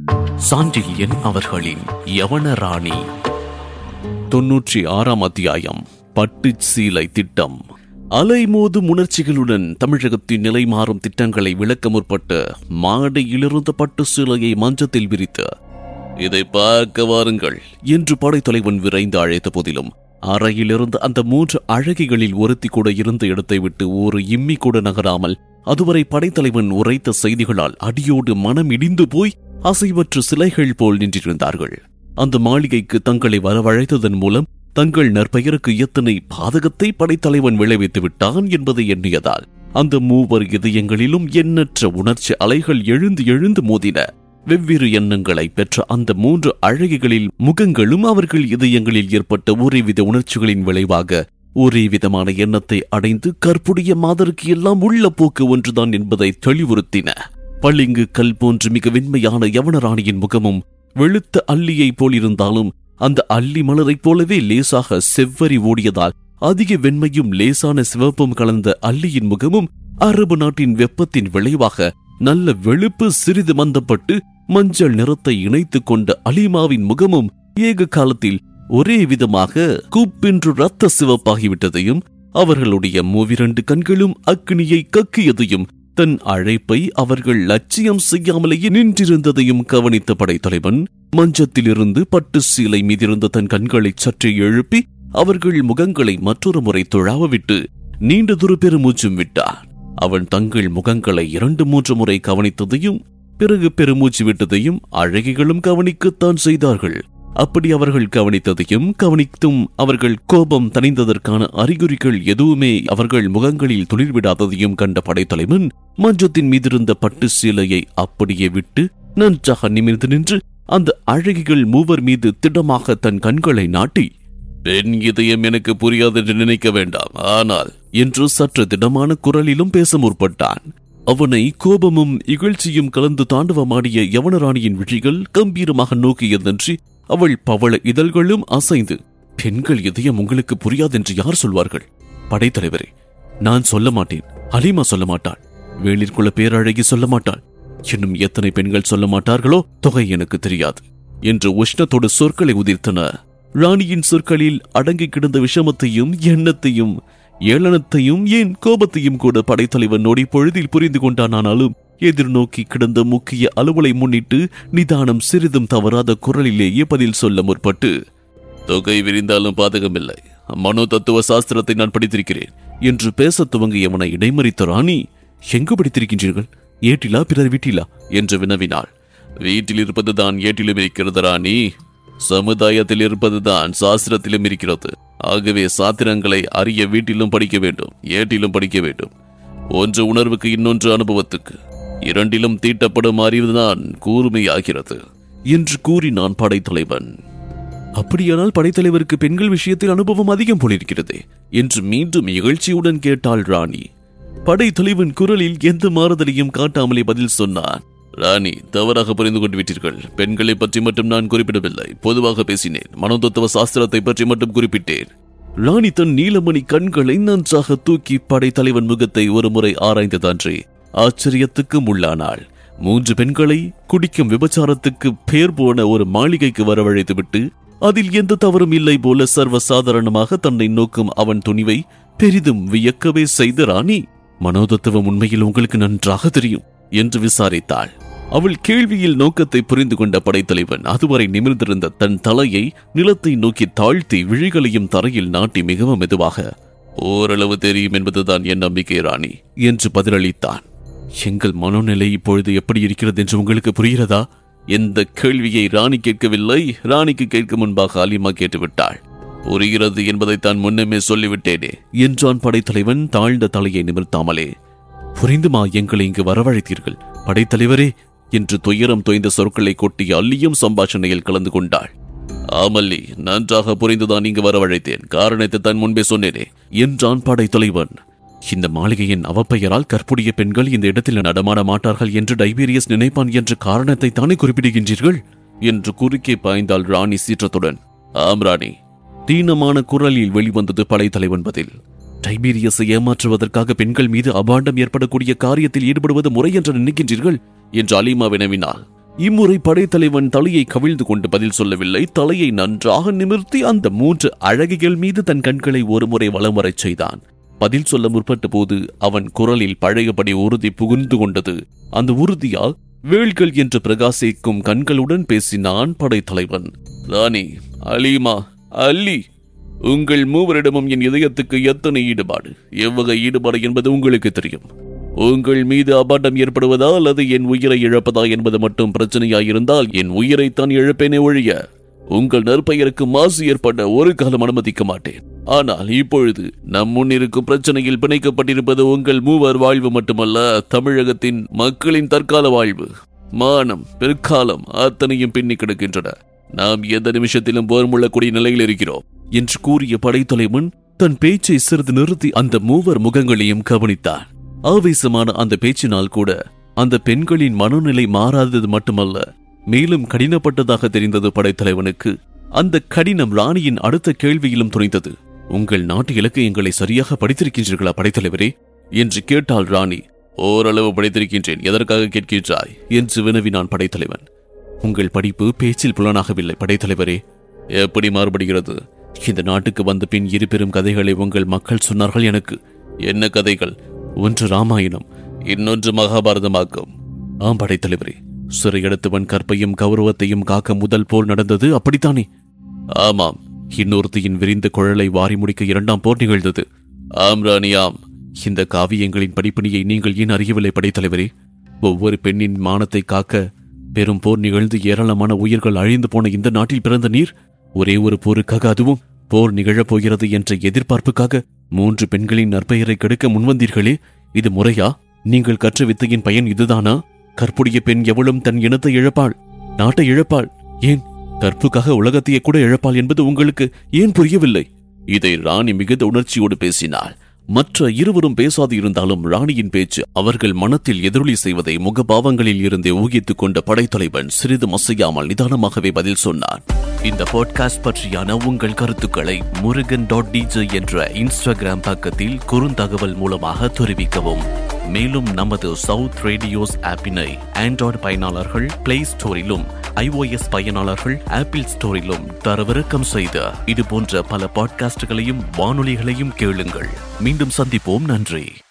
சாண்டில்யன் அவர்களின் யவனராணி தொன்னூற்றி ஆறாம் அத்தியாயம் பட்டுச் சீலை திட்டம் அலைமோதும் உணர்ச்சிகளுடன் தமிழகத்தின் நிலை மாறும் திட்டங்களை விளக்க முற்பட்டு மாடையிலிருந்த பட்டு சீலையை மஞ்சத்தில் விரித்து இதை பார்க்க வாருங்கள் என்று படைத்தலைவன் விரைந்து அழைத்த போதிலும் அறையிலிருந்து அந்த மூன்று அழகிகளில் ஒருத்தி கூட இருந்த இடத்தை விட்டு ஒரு இம்மி கூட நகராமல் அதுவரை படைத்தலைவன் உரைத்த செய்திகளால் அடியோடு மனம் இடிந்து போய் அசைவற்ற சிலைகள் போல் நின்றிருந்தார்கள் அந்த மாளிகைக்கு தங்களை வரவழைத்ததன் மூலம் தங்கள் நற்பெயருக்கு எத்தனை பாதகத்தை படைத்தலைவன் விளைவித்து விட்டான் என்பதை எண்ணியதால் அந்த மூவர் இதயங்களிலும் எண்ணற்ற உணர்ச்சி அலைகள் எழுந்து எழுந்து மோதின வெவ்வேறு எண்ணங்களை பெற்ற அந்த மூன்று அழகிகளில் முகங்களும் அவர்கள் இதயங்களில் ஏற்பட்ட ஒரேவித உணர்ச்சிகளின் விளைவாக ஒரே விதமான எண்ணத்தை அடைந்து கற்புடைய மாதருக்கு எல்லாம் உள்ள போக்கு ஒன்றுதான் என்பதை தெளிவுறுத்தின பளிங்கு கல் போன்று மிக வெண்மையான யவனராணியின் முகமும் வெளுத்த அல்லியைப் போலிருந்தாலும் அந்த அல்லி மலரைப் போலவே லேசாக செவ்வரி ஓடியதால் அதிக வெண்மையும் லேசான சிவப்பும் கலந்த அல்லியின் முகமும் அரபு நாட்டின் வெப்பத்தின் விளைவாக நல்ல வெளுப்பு சிறிது மந்தப்பட்டு மஞ்சள் நிறத்தை இணைத்துக் கொண்ட அலிமாவின் முகமும் ஏக காலத்தில் ஒரே விதமாக கூப்பென்று ரத்த சிவப்பாகிவிட்டதையும் அவர்களுடைய மூவிரண்டு கண்களும் அக்னியை கக்கியதையும் தன் அழைப்பை அவர்கள் லட்சியம் செய்யாமலேயே நின்றிருந்ததையும் கவனித்த படைத்தலைவன் மஞ்சத்திலிருந்து பட்டு சீலை மீதிருந்த தன் கண்களை சற்றே எழுப்பி அவர்கள் முகங்களை மற்றொரு முறை தொழாவ விட்டு நீண்டதொரு பெருமூச்சும் விட்டான் அவன் தங்கள் முகங்களை இரண்டு மூன்று முறை கவனித்ததையும் பிறகு பெருமூச்சு விட்டதையும் அழகிகளும் கவனிக்கத்தான் செய்தார்கள் அப்படி அவர்கள் கவனித்ததையும் கவனித்தும் அவர்கள் கோபம் தணிந்ததற்கான அறிகுறிகள் எதுவுமே அவர்கள் முகங்களில் துளிர்விடாததையும் கண்ட படைத்தலைவன் மஞ்சத்தின் மீதிருந்த பட்டு சீலையை அப்படியே விட்டு நன்றாக நிமிர்ந்து நின்று அந்த அழகிகள் மூவர் மீது திடமாக தன் கண்களை நாட்டி பெண் இதயம் எனக்கு புரியாது என்று நினைக்க வேண்டாம் ஆனால் என்று சற்று திடமான குரலிலும் பேச முற்பட்டான் அவனை கோபமும் இகழ்ச்சியும் கலந்து தாண்டவமாடிய யவனராணியின் விழிகள் கம்பீரமாக நோக்கியதன்றி அவள் பவள இதழ்களும் அசைந்து பெண்கள் இதயம் உங்களுக்கு புரியாதென்று யார் சொல்வார்கள் படைத்தலைவரே நான் சொல்ல மாட்டேன் அலிமா சொல்ல மாட்டாள் வேளிற்குள்ள பேரழகி சொல்ல மாட்டாள் இன்னும் எத்தனை பெண்கள் சொல்ல மாட்டார்களோ தொகை எனக்கு தெரியாது என்று உஷ்ணத்தோடு சொற்களை உதிர்த்தன ராணியின் சொற்களில் அடங்கி கிடந்த விஷமத்தையும் எண்ணத்தையும் ஏளனத்தையும் ஏன் கோபத்தையும் கூட படைத்தலைவன் நொடி பொழுதில் புரிந்து கொண்டானானாலும் எதிர்நோக்கி கிடந்த முக்கிய அலுவலை முன்னிட்டு நிதானம் சிறிதும் தவறாத குரலிலேயே பதில் சொல்ல முற்பட்டு தொகை விரிந்தாலும் பாதகமில்லை மனோ தத்துவ சாஸ்திரத்தை நான் படித்திருக்கிறேன் என்று பேசத் துவங்கியவனை இடைமறித்த ராணி எங்கு படித்திருக்கின்றீர்கள் ஏட்டிலா பிறர் வீட்டிலா என்று வினவினாள் வீட்டில் இருப்பதுதான் ஏட்டிலும் இருக்கிறது ராணி சமுதாயத்தில் இருப்பதுதான் சாஸ்திரத்திலும் இருக்கிறது ஆகவே சாத்திரங்களை அறிய வீட்டிலும் படிக்க வேண்டும் ஏட்டிலும் படிக்க வேண்டும் ஒன்று உணர்வுக்கு இன்னொன்று அனுபவத்துக்கு இரண்டிலும் தீட்டப்படும் அறிவுதான் கூர்மையாகிறது என்று கூறினான் படைத்தலைவன் அப்படியானால் படைத்தலைவருக்கு பெண்கள் விஷயத்தில் அனுபவம் அதிகம் போலிருக்கிறது என்று மீண்டும் இகழ்ச்சியுடன் கேட்டாள் ராணி படைத்தலைவன் குரலில் எந்த மாறுதலையும் காட்டாமலே பதில் சொன்னான் ராணி தவறாக புரிந்து கொண்டு விட்டீர்கள் பெண்களை பற்றி மட்டும் நான் குறிப்பிடவில்லை பொதுவாக பேசினேன் மனோதத்துவ சாஸ்திரத்தை பற்றி மட்டும் குறிப்பிட்டேன் ராணி தன் நீலமணி கண்களை நன்றாக தூக்கி படைத்தலைவன் முகத்தை ஒருமுறை ஆராய்ந்ததன்றி ஆச்சரியத்துக்கும் உள்ளானாள் மூன்று பெண்களை குடிக்கும் விபச்சாரத்துக்கு பேர் போன ஒரு மாளிகைக்கு வரவழைத்துவிட்டு அதில் எந்த தவறும் இல்லை போல சர்வ சாதாரணமாக தன்னை நோக்கும் அவன் துணிவை பெரிதும் வியக்கவே செய்த ராணி மனோதத்துவம் உண்மையில் உங்களுக்கு நன்றாக தெரியும் என்று விசாரித்தாள் அவள் கேள்வியில் நோக்கத்தை புரிந்து கொண்ட படைத்தலைவன் அதுவரை நிமிர்ந்திருந்த தன் தலையை நிலத்தை நோக்கி தாழ்த்தி விழிகளையும் தரையில் நாட்டி மிகவும் மெதுவாக ஓரளவு தெரியும் என்பதுதான் என் நம்பிக்கை ராணி என்று பதிலளித்தான் எங்கள் மனோநிலை இப்பொழுது எப்படி இருக்கிறது என்று உங்களுக்கு புரிகிறதா எந்த கேள்வியை ராணி கேட்கவில்லை ராணிக்கு கேட்கும் முன்பாக அலிமா கேட்டுவிட்டாள் புரிகிறது என்பதை தான் முன்னமே சொல்லிவிட்டேனே என்றான் படைத்தலைவன் தாழ்ந்த தலையை நிமிர்த்தாமலே புரிந்துமா எங்களை இங்கு வரவழைத்தீர்கள் படைத்தலைவரே என்று துயரம் தோய்ந்த சொற்களை கொட்டி அல்லியும் சம்பாஷணையில் கலந்து கொண்டாள் ஆமல்லி நன்றாக புரிந்துதான் இங்கு வரவழைத்தேன் காரணத்தை தான் முன்பே சொன்னேனே என்றான் படைத்தலைவன் இந்த மாளிகையின் அவப்பெயரால் கற்புடைய பெண்கள் இந்த இடத்தில் நடமாட மாட்டார்கள் என்று டைபீரியஸ் நினைப்பான் என்ற காரணத்தை தானே குறிப்பிடுகின்றீர்கள் என்று குறுக்கே பாய்ந்தாள் ராணி சீற்றத்துடன் ஆம் ராணி தீனமான குரலில் வெளிவந்தது படைத்தலைவன் பதில் டைபீரியஸை ஏமாற்றுவதற்காக பெண்கள் மீது அபாண்டம் ஏற்படக்கூடிய காரியத்தில் ஈடுபடுவது முறை என்று நினைக்கின்றீர்கள் என்று அலிமா வினவினாள் இம்முறை படைத்தலைவன் தலையை கவிழ்ந்து கொண்டு பதில் சொல்லவில்லை தலையை நன்றாக நிமிர்த்தி அந்த மூன்று அழகிகள் மீது தன் கண்களை ஒருமுறை வலம் வரச் செய்தான் பதில் சொல்ல முற்பட்ட போது அவன் குரலில் பழையபடி உறுதி புகுந்து கொண்டது அந்த உறுதியால் வேள்கள் என்று பிரகாசிக்கும் கண்களுடன் பேசினான் படைத்தலைவன் ராணி அலீமா அல்லி உங்கள் மூவரிடமும் என் இதயத்துக்கு எத்தனை ஈடுபாடு எவ்வகை ஈடுபாடு என்பது உங்களுக்கு தெரியும் உங்கள் மீது அபாண்டம் ஏற்படுவதா அல்லது என் உயிரை இழப்பதா என்பது மட்டும் பிரச்சனையாயிருந்தால் என் உயிரைத்தான் இழப்பேனே ஒழிய உங்கள் நற்பெயருக்கு மாசு ஏற்பட ஒரு காலம் அனுமதிக்க மாட்டேன் ஆனால் இப்பொழுது நம் முன் இருக்கும் பிரச்சனையில் பிணைக்கப்பட்டிருப்பது உங்கள் மூவர் வாழ்வு மட்டுமல்ல தமிழகத்தின் மக்களின் தற்கால வாழ்வு மானம் பிற்காலம் அத்தனையும் பின்னி கிடக்கின்றன நாம் எந்த நிமிஷத்திலும் போர் முள்ளக்கூடிய நிலையில் இருக்கிறோம் என்று கூறிய படைத்தலைவன் தன் பேச்சை சிறிது நிறுத்தி அந்த மூவர் முகங்களையும் கவனித்தான் ஆவேசமான அந்த பேச்சினால் கூட அந்த பெண்களின் மனநிலை மாறாதது மட்டுமல்ல மேலும் கடினப்பட்டதாக தெரிந்தது படைத்தலைவனுக்கு அந்த கடினம் ராணியின் அடுத்த கேள்வியிலும் துணிந்தது உங்கள் நாட்டு இலக்கியங்களை சரியாக படித்திருக்கின்றீர்களா படைத்தலைவரே என்று கேட்டாள் ராணி ஓரளவு படித்திருக்கின்றேன் எதற்காக கேட்கின்றாய் என்று வினவினான் படைத்தலைவன் உங்கள் படிப்பு பேச்சில் புலனாகவில்லை படைத்தலைவரே எப்படி மாறுபடுகிறது இந்த நாட்டுக்கு வந்த பின் இரு பெரும் கதைகளை உங்கள் மக்கள் சொன்னார்கள் எனக்கு என்ன கதைகள் ஒன்று ராமாயணம் இன்னொன்று மகாபாரதமாக்கும் ஆம் படைத்தலைவரே சிறையெடுத்தவன் கற்பையும் கௌரவத்தையும் காக்க முதல் போர் நடந்தது அப்படித்தானே ஆமாம் இன்னொருத்தியின் விரிந்த குழலை வாரி முடிக்க இரண்டாம் போர் நிகழ்ந்தது ஆம் ராணி ஆம் இந்த காவியங்களின் படிப்பினையை நீங்கள் ஏன் அறியவில்லை படைத்தலைவரே ஒவ்வொரு பெண்ணின் மானத்தை காக்க பெரும் போர் நிகழ்ந்து ஏராளமான உயிர்கள் அழிந்து போன இந்த நாட்டில் பிறந்த நீர் ஒரே ஒரு போருக்காக அதுவும் போர் நிகழப் போகிறது என்ற எதிர்பார்ப்புக்காக மூன்று பெண்களின் நற்பெயரை கெடுக்க முன்வந்தீர்களே இது முறையா நீங்கள் கற்ற வித்தையின் பயன் இதுதானா கற்புடைய பெண் எவளும் தன் இனத்தை இழப்பாள் நாட்டை இழப்பாள் ஏன் கற்புக்காக உலகத்தையே கூட இழப்பாள் என்பது உங்களுக்கு ஏன் புரியவில்லை இதை ராணி மிகுந்த உணர்ச்சியோடு பேசினாள் மற்ற இருவரும் பேசாது இருந்தாலும் ராணியின் பேச்சு அவர்கள் மனத்தில் எதிரொலி செய்வதை முகபாவங்களில் இருந்தே ஊகித்துக் கொண்ட படைத்தலைவன் சிறிது மசையாமல் நிதானமாகவே பதில் சொன்னான் இந்த பாட்காஸ்ட் பற்றியான உங்கள் கருத்துக்களை முருகன் டாட் டிஜே என்ற இன்ஸ்டாகிராம் பக்கத்தில் குறுந்தகவல் மூலமாக தெரிவிக்கவும் மேலும் நமது சவுத் ரேடியோஸ் ஆப்பினை ஆண்ட்ராய்டு பயனாளர்கள் பிளே ஸ்டோரிலும் iOS பயனாளர்கள் ஆப்பிள் ஸ்டோரிலும் தரவிறக்கம் செய்த இது போன்ற பல பாட்காஸ்டுகளையும் வானொலிகளையும் கேளுங்கள் மீண்டும் சந்திப்போம் நன்றி